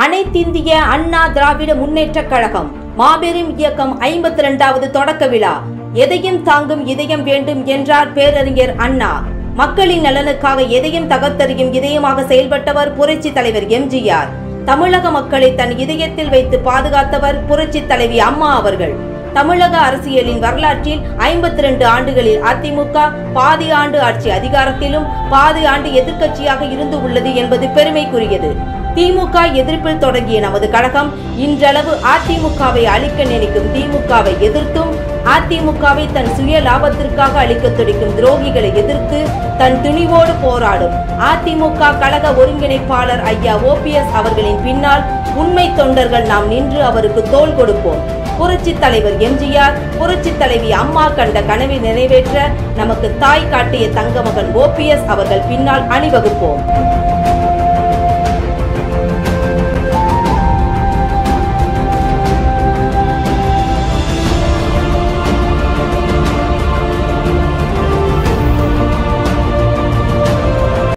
அனைத்திந்திய அண்ணா திராவிட முன்னேற்றக் கழகம் மாபெரும் இயக்கம் ஐம்பத்தி இரண்டாவது தொடக்க விழா எதையும் தாங்கும் இதயம் வேண்டும் என்றார் பேரறிஞர் அண்ணா மக்களின் நலனுக்காக எதையும் தகர்த்தறியும் இதயமாக செயல்பட்டவர் புரட்சி தலைவர் எம்ஜிஆர் தமிழக மக்களை தன் இதயத்தில் வைத்து பாதுகாத்தவர் புரட்சி தலைவி அம்மா அவர்கள் தமிழக அரசியலின் வரலாற்றில் ஐம்பத்தி ரெண்டு ஆண்டுகளில் அதிமுக பாதி ஆண்டு ஆட்சி அதிகாரத்திலும் பாதி ஆண்டு எதிர்க்கட்சியாக இருந்து உள்ளது என்பது பெருமைக்குரியது திமுக எதிர்ப்பில் தொடங்கிய நமது கழகம் இன்றளவு அதிமுகவை அழிக்க நினைக்கும் திமுகவை எதிர்த்தும் அதிமுகவை தன் சுய லாபத்திற்காக அழிக்க துடிக்கும் துரோகிகளை எதிர்த்து தன் துணிவோடு போராடும் அதிமுக கழக ஒருங்கிணைப்பாளர் ஐயா ஓபிஎஸ் அவர்களின் பின்னால் உண்மை தொண்டர்கள் நாம் நின்று அவருக்கு தோள் கொடுப்போம் புரட்சி தலைவர் எம்ஜிஆர் புரட்சி தலைவி அம்மா கண்ட கனவை நிறைவேற்ற நமக்கு தாய் காட்டிய தங்கமகன் ஓபிஎஸ் அவர்கள் பின்னால் அணிவகுப்போம்